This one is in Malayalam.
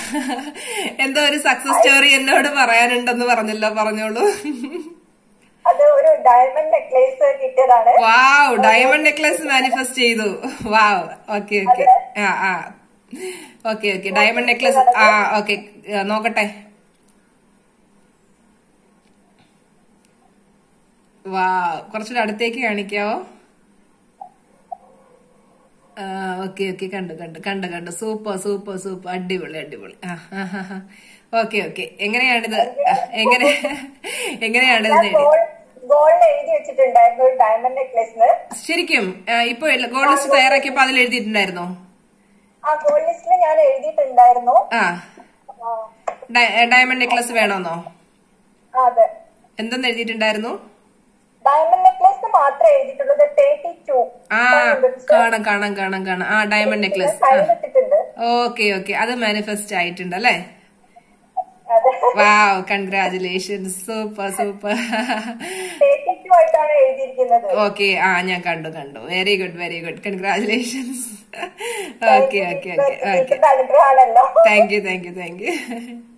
എന്തോ ഒരു സക്സസ് സ്റ്റോറി എന്നോട് പറയാനുണ്ടെന്ന് പറഞ്ഞല്ലോ പറഞ്ഞോളൂ അത് ഒരു ഡയമണ്ട് നെക്ലേസ് കിട്ടിയതാണ് വാവ് ഡയമണ്ട് നെക്ലസ് മാനിഫെസ്റ്റ് ചെയ്തു വാവ് ഓക്കെ ഓക്കെ ആ ആ ഓക്കെ ഓക്കെ ഡയമണ്ട് നെക്ലസ് ആ ഓക്കെ നോക്കട്ടെ വാ കുറച്ചുകൂടെ അടുത്തേക്ക് കാണിക്കാവോ ഓക്കെ ഓക്കെ കണ്ടു കണ്ടു കണ്ടു കണ്ടു സൂപ്പർ സൂപ്പർ സൂപ്പർ അടിപൊളി അടിപൊളി ആ ഓക്കെ ഓക്കെ എങ്ങനെയാണിത് ആ, എങ്ങനെ എങ്ങനെയാണിത് ഞാൻ നേടി ഗോൾഡ് ഗോൾഡ് എഴുതി വെച്ചിട്ടുണ്ടായിരുന്നു ഒരു ഡയമണ്ട് നെക്ലേസിന് ശരിക്കും ആ, ഇപ്പൊ ഗോൾഡ് ലിസ്റ്റ് തയ്യാറാക്കിയപ്പോ അതിൽ എഴുതിയിട്ടുണ്ടായിരുന്നോ ആ ഗോൾഡ് ലിസ്റ്റിൽ ഞാൻ എഴുതിയിട്ടുണ്ടായിരുന്നു ആ ആ, ഡയ- ഡയമണ്ട് നെക്ലസ് വേണമെന്നോ ആ, അതെ എന്തെന്ന് എഴുതിയിട്ടുണ്ടായിരുന്നു ഡയമണ്ട് നെക്ലേസ് മാത്രമേ എഴുതിയിട്ടുള്ളത് തേർട്ടി ടു ആ കാണാം കാണാം കാണാം കാണാം ആ ഡയമണ്ട് നെക്ലസ് ആ ഇട്ടിട്ടുണ്ട് ഓക്കെ ഓക്കെ അത് മാനിഫെസ്റ്റ് ആയിട്ടുണ്ട് അല്ലേ അതെ wow congratulations super super thirty two ആയിട്ടാണ് എഴുതിയിരിക്കുന്നത് ഓക്കെ ആ ഞാൻ കണ്ടു കണ്ടു very good very good congratulations okay okay okay okay ഇത് അനുഗ്രഹമാണല്ലോ thank you thank you thank U